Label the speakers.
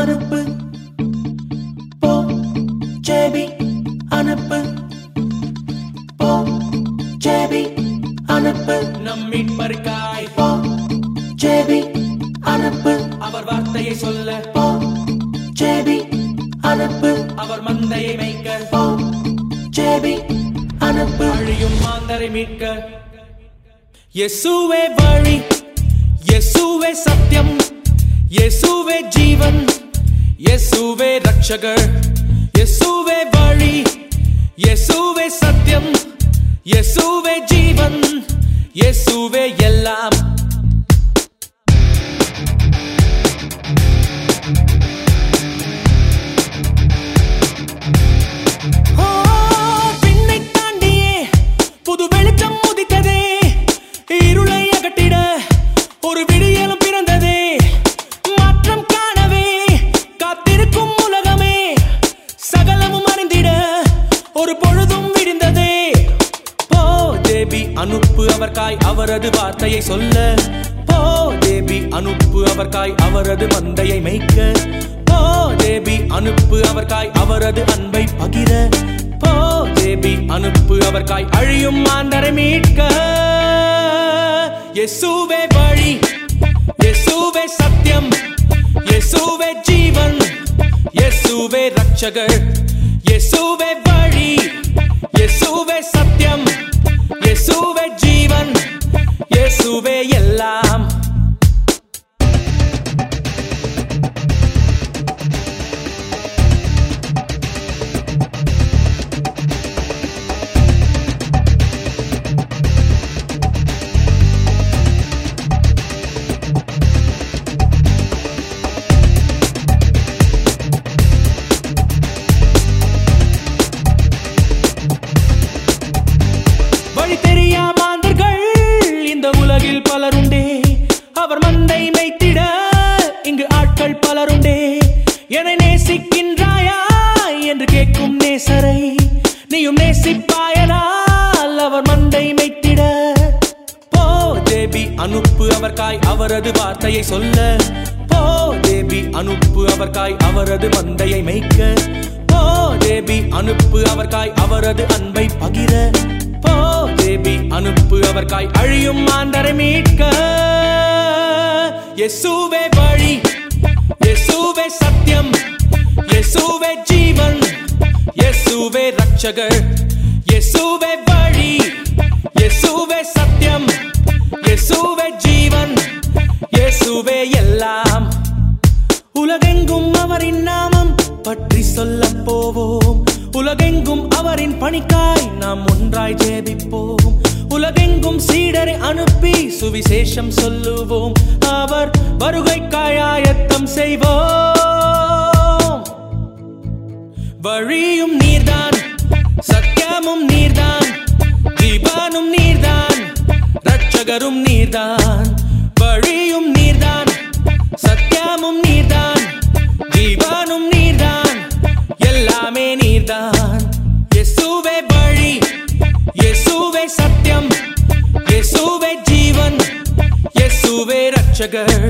Speaker 1: அனுப்பு போ ஜேபி அனுப்பு போ ஜேபி அனுப்பு
Speaker 2: நம் மீட்பருக்காய்
Speaker 1: போ ஜேபி அனுப்பு
Speaker 2: அவர் வார்த்தையை சொல்ல
Speaker 1: போ ஜேபி அனுப்பு
Speaker 2: அவர் மந்தையை மேய்க்க
Speaker 1: போ ஜேபி அனுப்பு
Speaker 2: அழியும் மாந்தரை மீட்க இயேசுவே வழி இயேசுவே சத்தியம் இயேசுவே ஜீவன் இயேசுவே ரட்சகர் இயேசுவே வழி இயேசுவே சத்தியம் இயேசுவே ஜீவன் இயேசுவே எல்லாம் ஓ, விண்ணைத் தாண்டியே புது வெளிச்சம் உதித்ததே இருளை அகற்றிட ஒரு விடியலும் பிறந்ததே மாற்றம் காணவே காத்திருக்கும் உலகமே சகலமும் அறிந்திட ஒரு பொழுதும் விடிந்ததே போ தேவி அனுப்பு அவர்காய் அவரது வார்த்தையை சொல்ல போ தேவி அனுப்பு அவர்காய் அவரது மந்தையை மேய்க்க போ தேவி அனுப்பு அவர்காய் அவரது அன்பை பகிர போ தேவி அனுப்பு அவர்காய் அழியும் மாந்தரை மீட்க இயேசுவே வழி இயேசுவே சத்தியம் இயேசுவே ஜீவன் இயேசுவே ரட்சகர் இயேசுவே வழி இயேசுவே சத்தியம் இயேசுவே ஜீவன் இயேசுவே எல்லாம் வழி தெரியா மாந்தர்கள் இந்த உலகில் பலருண்டே அவர் மந்தை மைத்திட இங்கு ஆட்கள் பலருண்டே என்னை நேசிக்கின்றாயா என்று கேட்கும் நேசரை நீயும் நேசிப்பாயனால் அவர் மந்தை மைத்திட போ தேவி அனுப்பு அவர்காய் அவரது வார்த்தையை சொல்ல போ தேவி அனுப்பு அவர்காய் அவரது மந்தையை மேய்க்க போ தேவி அனுப்பு அவர்காய் அவரது அன்பை பகிர போ தேவி அனுப்பு அவர்காய் அழியும் மாந்தரை மீட்க இயேசுவே வழி இயேசுவே சத்தியம் இயேசுவே ஜீவன் இயேசுவே ரட்சகர் இயேசுவே வழி இயேசுவே சத்தியம் இயேசுவே ஜீவன் இயேசுவே எல்லாம் உலகெங்கும் அவரின் நாமம் பற்றி சொல்ல போவோம் உலகெங்கும் அவரின் பணிக்காய் நாம் ஒன்றாய் ஜெபிப்போம் உலகெங்கும் சீடரை அனுப்பி சுவிசேஷம் சொல்லுவோம் அவர் வருகைக்காய் ஆயத்தம் செய்வோம் வழியும் நீர்தான் சத்தியமும் நீர்தான் ஜீவனும் நீர்தான் ரட்சகரும் நீர்தான் வழியும் நீர்தான் சத்தியமும் நீர்தான் ஜீவனும் நீர்தான் எல்லாமே நீர்தான் இயேசுவே வழி இயேசுவே சத்தியம் இயேசுவே ஜீவன் இயேசுவே ரட்சகர்